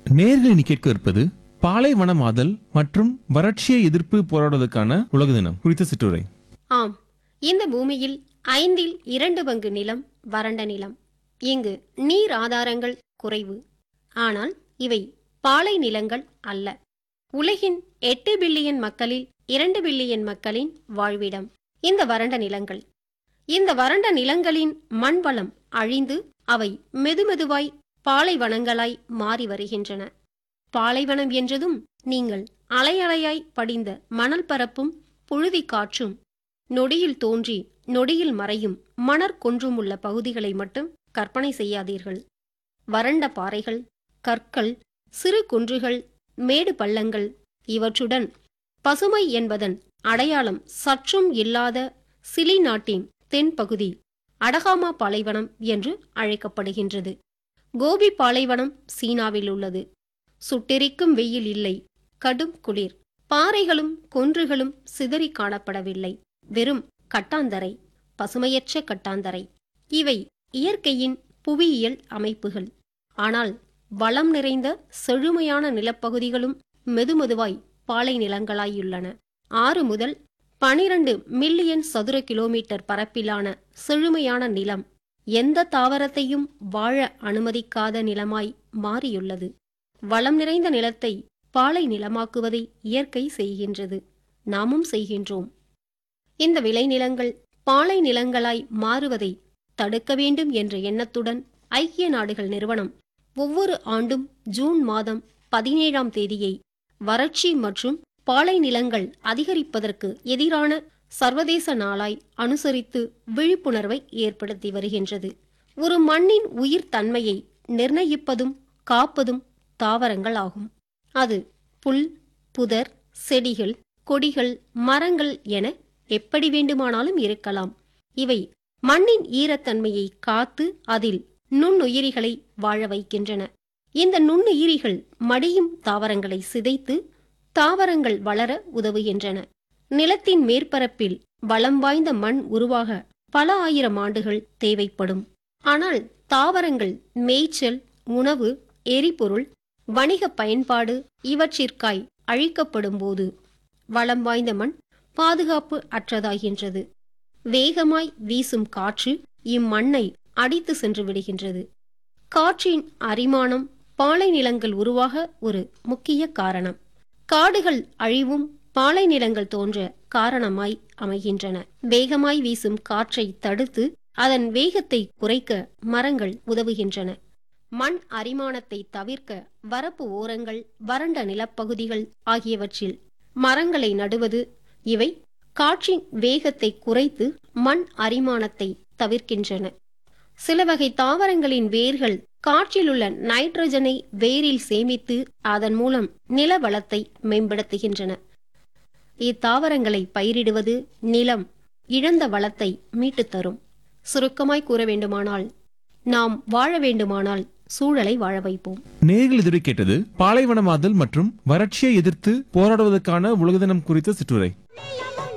நேர்கள் இனி கேட்க இருப்பது பாலைவனமாதல் மற்றும் வறட்சியை எதிர்ப்பு போராடுவதற்கான உலக தினம் குறித்த சிற்றுரை ஆம் இந்த பூமியில் ஐந்தில் இரண்டு பங்கு நிலம் வறண்ட நிலம் இங்கு நீர் ஆதாரங்கள் குறைவு ஆனால் இவை பாலை நிலங்கள் அல்ல உலகின் எட்டு பில்லியன் மக்களில் இரண்டு பில்லியன் மக்களின் வாழ்விடம் இந்த வறண்ட நிலங்கள் இந்த வறண்ட நிலங்களின் மண் வளம் அழிந்து அவை மெதுமெதுவாய் பாலைவனங்களாய் மாறி வருகின்றன பாலைவனம் என்றதும் நீங்கள் அலையலையாய் படிந்த மணல் பரப்பும் புழுதி காற்றும் நொடியில் தோன்றி நொடியில் மறையும் மணற் கொன்றும் உள்ள பகுதிகளை மட்டும் கற்பனை செய்யாதீர்கள் வறண்ட பாறைகள் கற்கள் சிறு குன்றுகள் மேடு பள்ளங்கள் இவற்றுடன் பசுமை என்பதன் அடையாளம் சற்றும் இல்லாத சிலி நாட்டின் தென்பகுதி அடகாமா பாலைவனம் என்று அழைக்கப்படுகின்றது கோபி பாலைவனம் சீனாவில் உள்ளது சுட்டெரிக்கும் வெயில் இல்லை கடும் குளிர் பாறைகளும் குன்றுகளும் சிதறி காணப்படவில்லை வெறும் கட்டாந்தரை பசுமையற்ற கட்டாந்தரை இவை இயற்கையின் புவியியல் அமைப்புகள் ஆனால் வளம் நிறைந்த செழுமையான நிலப்பகுதிகளும் மெதுமெதுவாய் பாலை நிலங்களாயுள்ளன ஆறு முதல் பனிரண்டு மில்லியன் சதுர கிலோமீட்டர் பரப்பிலான செழுமையான நிலம் எந்த தாவரத்தையும் வாழ அனுமதிக்காத நிலமாய் மாறியுள்ளது வளம் நிறைந்த நிலத்தை பாலை நிலமாக்குவதை இயற்கை செய்கின்றது நாமும் செய்கின்றோம் இந்த விளைநிலங்கள் பாலை நிலங்களாய் மாறுவதை தடுக்க வேண்டும் என்ற எண்ணத்துடன் ஐக்கிய நாடுகள் நிறுவனம் ஒவ்வொரு ஆண்டும் ஜூன் மாதம் பதினேழாம் தேதியை வறட்சி மற்றும் பாலை நிலங்கள் அதிகரிப்பதற்கு எதிரான சர்வதேச நாளாய் அனுசரித்து விழிப்புணர்வை ஏற்படுத்தி வருகின்றது ஒரு மண்ணின் உயிர் தன்மையை நிர்ணயிப்பதும் காப்பதும் தாவரங்கள் ஆகும் அது புல் புதர் செடிகள் கொடிகள் மரங்கள் என எப்படி வேண்டுமானாலும் இருக்கலாம் இவை மண்ணின் ஈரத்தன்மையை காத்து அதில் நுண்ணுயிரிகளை வாழ வைக்கின்றன இந்த நுண்ணுயிரிகள் மடியும் தாவரங்களை சிதைத்து தாவரங்கள் வளர உதவுகின்றன நிலத்தின் மேற்பரப்பில் வளம் வாய்ந்த மண் உருவாக பல ஆயிரம் ஆண்டுகள் தேவைப்படும் ஆனால் தாவரங்கள் மேய்ச்சல் உணவு எரிபொருள் வணிக பயன்பாடு இவற்றிற்காய் அழிக்கப்படும் போது வளம் வாய்ந்த மண் பாதுகாப்பு அற்றதாகின்றது வேகமாய் வீசும் காற்று இம்மண்ணை அடித்து சென்று விடுகின்றது காற்றின் அரிமானம் பாலை நிலங்கள் உருவாக ஒரு முக்கிய காரணம் காடுகள் அழிவும் பாலை நிலங்கள் தோன்ற காரணமாய் அமைகின்றன வேகமாய் வீசும் காற்றை தடுத்து அதன் வேகத்தை குறைக்க மரங்கள் உதவுகின்றன மண் அரிமானத்தை தவிர்க்க வரப்பு ஓரங்கள் வறண்ட நிலப்பகுதிகள் ஆகியவற்றில் மரங்களை நடுவது இவை காற்றின் வேகத்தை குறைத்து மண் அரிமானத்தை தவிர்க்கின்றன சில வகை தாவரங்களின் வேர்கள் காற்றிலுள்ள நைட்ரஜனை வேரில் சேமித்து அதன் மூலம் நில வளத்தை மேம்படுத்துகின்றன இத்தாவரங்களை பயிரிடுவது நிலம் இழந்த வளத்தை மீட்டுத் தரும் சுருக்கமாய் கூற வேண்டுமானால் நாம் வாழ வேண்டுமானால் சூழலை வாழ வைப்போம் நேர்கள் இதுவரை கேட்டது பாலைவனமாதல் மற்றும் வறட்சியை எதிர்த்து போராடுவதற்கான உலக தினம் குறித்த சிற்றுரை நிலமும்